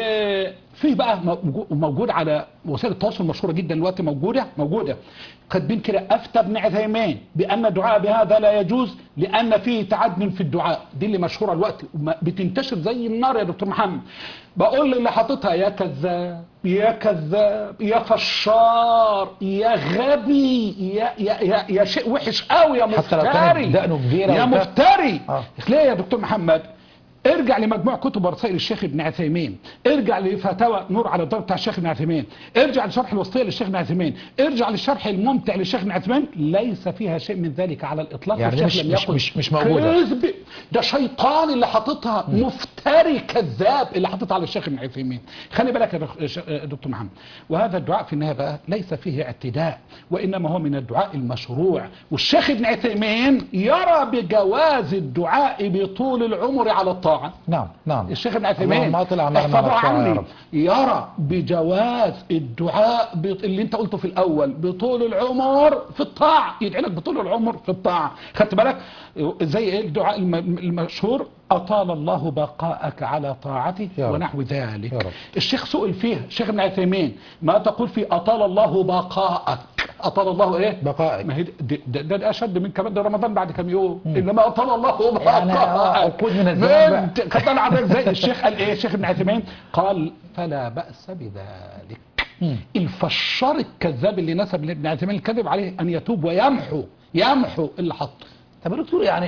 S4: وفي بقى موجو- موجود على وسائل التواصل المشهورة جدا دلوقتي موجودة موجودة كاتبين كده أفتى ابن عثيمين بأن الدعاء بهذا لا يجوز لأن فيه تعد في الدعاء دي اللي مشهورة الوقت وما- بتنتشر زي النار يا دكتور محمد بقول اللي حاططها يا كذاب يا كذاب يا فشار يا غبي يا يا يا, يا شيء وحش قوي يا
S3: حتى لو كانت
S4: مفتري
S3: دقنه كبيرة
S4: يا
S3: وبتاع.
S4: مفتري
S3: آه.
S4: ليه يا دكتور محمد ارجع لمجموع كتب رسائل الشيخ ابن عثيمين ارجع لفتاوى نور على الدار بتاع الشيخ ابن عثيمين ارجع لشرح الوسطيه للشيخ ابن عثيمين ارجع للشرح الممتع للشيخ ابن عثيمين ليس فيها شيء من ذلك على الاطلاق
S3: يعني
S4: والشيخ
S3: مش-
S4: لم
S3: مش-
S4: يقل
S3: مش- مش موجودة.
S4: كذب ده شيطان اللي حاططها مفتري كذاب اللي حاططها على الشيخ ابن عثيمين خلي بالك يا دك- ش- دكتور محمد وهذا الدعاء في النهايه بقى ليس فيه اعتداء وانما هو من الدعاء المشروع والشيخ ابن عثيمين يرى بجواز الدعاء بطول العمر على الطاعه
S3: نعم نعم
S4: الشيخ ابن عثيمين
S3: اللهم اطل اعمالنا
S4: احفظوا
S3: على الطاعة يا
S4: عني
S3: رب.
S4: يرى بجواز الدعاء بط- اللي انت قلته في الاول بطول العمر في الطاعه يدعي لك بطول العمر في الطاعه خدت بالك زي ايه الدعاء الم- المشهور اطال الله بقاءك على طاعته
S3: يا رب.
S4: ونحو ذلك
S3: يا رب.
S4: الشيخ سئل فيه الشيخ ابن عثيمين ما تقول في اطال الله بقاءك اطال الله ايه
S3: بقائك.
S4: ما هي ده, ده, ده, ده اشد من كمان ده رمضان بعد كم يوم انما اطال الله بقاءك
S3: يعني آه، عقود من الزمان بقى.
S4: من- كانت طالعه عندك زي الشيخ قال ايه الشيخ ابن عثيمين قال فلا باس بذلك
S3: مم.
S4: الفشار الكذاب اللي نسب لابن عثيمين الكذب عليه ان يتوب ويمحو يمحو اللي حطه
S3: طب يا دكتور يعني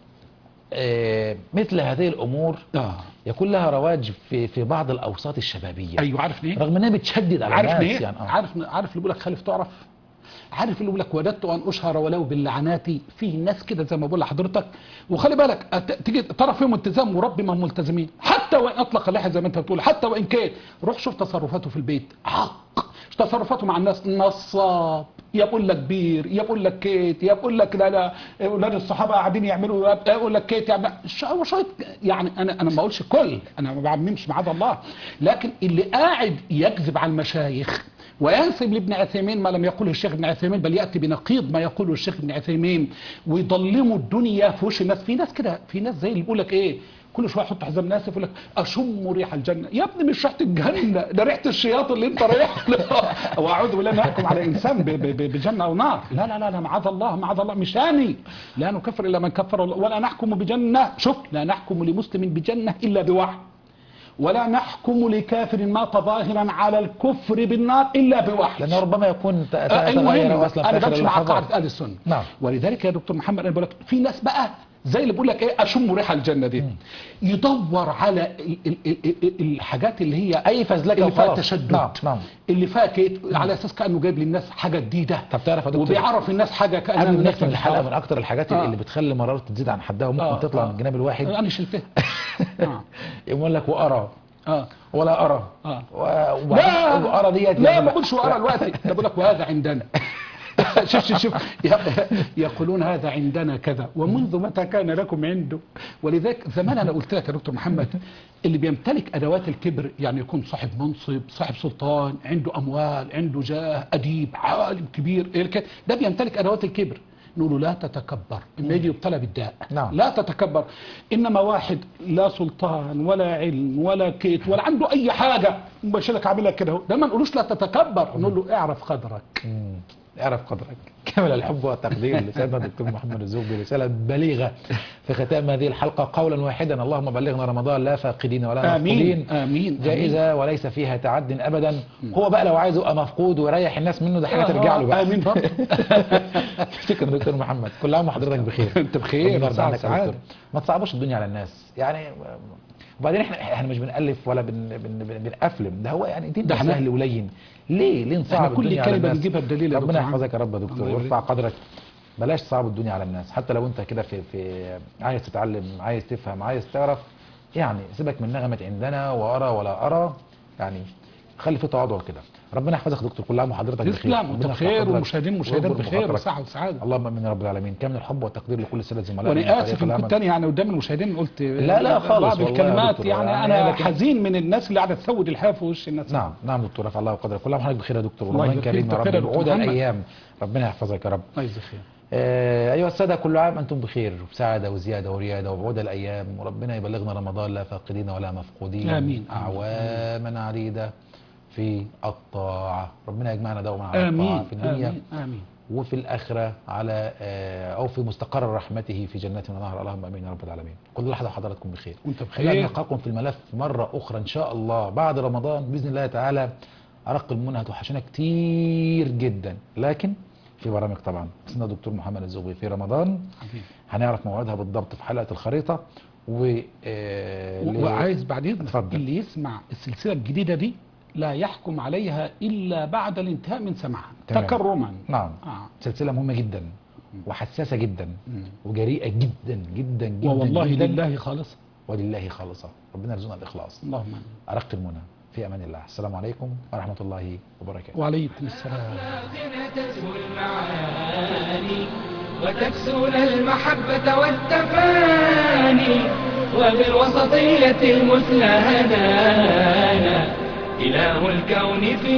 S3: آه، مثل هذه الامور
S4: اه
S3: يكون لها رواج في في بعض الاوساط الشبابيه
S4: ايوه عارف ليه
S3: رغم انها بتشدد على
S4: عارف
S3: الناس
S4: ليه
S3: يعني آه.
S4: عارف عارف اللي بيقول لك خالف تعرف عارف اللي بيقول لك وددت ان اشهر ولو باللعنات في ناس كده زي ما بقول لحضرتك وخلي بالك أت- تيجي ترى فيهم التزام ورب ما هم ملتزمين حتى وان اطلق اللحيه زي ما انت بتقول حتى وان كان روح شوف تصرفاته في البيت حق تصرفاته مع الناس نصاب يقول لك بير يقول لك كيت يقول لك لا لا اولاد الصحابه قاعدين يعملوا يقول لك كيت يعني ش- هو شويه يعني انا انا ما بقولش كل انا ما بعممش معاذ الله لكن اللي قاعد يكذب على المشايخ وينسب لابن عثيمين ما لم يقوله الشيخ ابن عثيمين بل ياتي بنقيض ما يقوله الشيخ ابن عثيمين ويضلموا الدنيا في وش الناس في ناس كده في ناس زي اللي بيقول لك ايه كل شويه يحط حزام ناسف يقول لك اشم ريح الجنه يا ابني مش ريحه الجنه ده ريحه الشياط اللي انت رايح له واعوذ بالله ان يحكم على انسان ب- ب- ب- بجنه او نار لا لا لا لا معاذ الله معاذ الله مش اني لا نكفر الا من كفر الله ولا نحكم بجنه شوف لا نحكم لمسلم بجنه الا بوحي ولا نحكم لكافر مات ظاهرا على الكفر بالنار الا بوحي
S3: لانه ربما يكون ت-
S4: آه،
S3: تغير
S4: المهم
S3: اصلا في
S4: انا
S3: اخر
S4: بمشي مع
S3: اللحظات
S4: قاعده اهل السنه
S3: نعم.
S4: ولذلك يا دكتور محمد انا بقول لك في ناس بقى زي اللي بيقول لك ايه اشم ريح الجنه دي يدور على ال ال ال ال الحاجات اللي هي
S3: أي فزلكة
S4: اللي فيها
S3: وخلاص.
S4: تشدد
S3: نعم، نعم.
S4: اللي فيها كيت على اساس كانه جايب للناس حاجه جديده
S3: طب تعرف يا دكتور
S4: وبيعرف الناس حاجه كانها
S3: قبل ما
S4: الناس
S3: نختم الحلقه من
S4: بتعرف.
S3: اكتر الحاجات
S4: آه.
S3: اللي بتخلي مرارة تزيد عن حدها وممكن
S4: آه،
S3: تطلع
S4: آه.
S3: من الجانب الواحد
S4: انا شلتها آه.
S3: يقول لك وارى
S4: اه
S3: ولا ارى
S4: آه.
S3: و- وبعدين وارى ديت
S4: لا
S3: لازم-
S4: ما بقولش ورا الوقت ده بقول لك وهذا عندنا شوف شوف شوف ي- يقولون هذا عندنا كذا ومنذ متى كان لكم عنده ولذلك زمان انا قلت لك يا دكتور محمد اللي بيمتلك ادوات الكبر يعني يكون صاحب منصب صاحب سلطان عنده اموال عنده جاه اديب عالم كبير إيه كده، ده بيمتلك ادوات الكبر نقول له لا تتكبر اما يجي يبتلى بالداء
S3: نعم.
S4: لا تتكبر انما واحد لا سلطان ولا علم ولا كيت ولا عنده اي حاجه مباشر لك عاملها كده اهو ده ما نقولوش لا تتكبر نقول له اعرف قدرك
S3: مم. اعرف قدرك كامل الحب والتقدير لسيدنا الدكتور محمد الزوبي رسالة بليغة في ختام هذه الحلقة قولا واحدا اللهم بلغنا رمضان لا فاقدين ولا
S4: آمين
S3: مفقودين
S4: آمين
S3: جائزة وليس فيها تعد أبدا هو بقى لو عايز يبقى مفقود ويريح الناس منه ده حاجة ترجع له بقى
S4: آمين برضه
S3: شكرا دكتور محمد كل عام وحضرتك بخير
S4: أنت بخير،
S3: ربنا يرضى
S4: سعد
S3: عنك يا
S4: سعادة.
S3: دكتور. ما تصعبوش الدنيا على الناس يعني وبعدين احنا احنا مش بنألف ولا بن بن بن بنأفلم ده هو يعني دين
S4: ده
S3: ده
S4: احنا-
S3: سهل ولين ليه ليه نصعب
S4: احنا كل
S3: الدنيا على
S4: كلمة
S3: الناس
S4: بنجيبها بدليل يا
S3: ربنا
S4: دكتور عم.
S3: يحفظك يا رب يا دكتور
S4: الله يبارك.
S3: ويرفع قدرك بلاش تصعب الدنيا على الناس حتى لو انت كده في في عايز تتعلم عايز تفهم عايز تعرف يعني سيبك من نغمة عندنا وارى ولا ارى يعني خلي في تواضع كده ربنا يحفظك يا دكتور كل عام وحضرتك بخير
S4: تسلم وانت
S3: ربنا يرفع
S4: بخير
S3: قدرك
S4: والمشاهدين والمشاهدات
S3: ويكبر
S4: بخير
S3: بخاطرك.
S4: وصحة وسعادة
S3: اللهم امين يا رب العالمين كامل الحب والتقدير لكل الساده زملائنا
S4: وانا
S3: من
S4: اسف
S3: فريق
S4: ان
S3: العمل.
S4: كنت انا يعني قدام المشاهدين قلت
S3: لا لا خالص
S4: بعض
S3: والله يا
S4: الكلمات
S3: دكتور.
S4: يعني
S3: يعني
S4: انا
S3: لكن-
S4: حزين من الناس اللي قاعده تسود الحياه في وش الناس
S3: نعم نعم دكتور رفع الله قدرك كل عام وحضرتك بخير يا دكتور
S4: الله
S3: ورمضان
S4: يبارك
S3: كريم
S4: فيك.
S3: يا رب
S4: بخير يا دكتور
S3: بعود
S4: محمد.
S3: الايام ربنا يحفظك يا رب
S4: الله يجزيك خير
S3: آه، ايها الساده كل عام انتم بخير وبسعاده وزياده ورياده وبعود الايام وربنا يبلغنا رمضان لا فاقدين ولا مفقودين
S4: آمين.
S3: اعواما عديده في الطاعه ربنا يجمعنا دوما على الطاعه
S4: امين
S3: في الدنيا
S4: امين امين
S3: وفي الآخرة على آه، أو في مستقر رحمته في جنات ونهر اللهم أمين يا رب العالمين كل لحظة حضراتكم بخير
S4: وانت
S3: إلى أن
S4: بخير
S3: نلقاكم في الملف مرة أخرى إن شاء الله بعد رمضان بإذن الله تعالى أرق المنى هتوحشنا كتير جدا لكن في برامج طبعا اسمها دكتور محمد الزغبي في رمضان
S4: حبيبي.
S3: هنعرف موعدها بالضبط في حلقة الخريطة و آه، ل-
S4: وعايز بعدين
S3: اتفضل.
S4: اللي يسمع السلسله الجديده دي لا يحكم عليها الا بعد الانتهاء من سماعها
S3: تمام.
S4: تكرما
S3: نعم
S4: آه.
S3: سلسلة مهمة جدا وحساسة جدا
S4: مم.
S3: وجريئة جدا جدا جدا
S4: ووالله
S3: جدا
S4: لله خالص
S3: ولله خالصة ربنا يرزقنا الإخلاص
S4: اللهم آمين.
S3: أرق المنى في أمان الله السلام عليكم ورحمة الله وبركاته
S4: وعليكم السلام
S1: تزهو المعاني وتكسون المحبة والتفاني وبالوسطية المثلى هدانا إله الكون في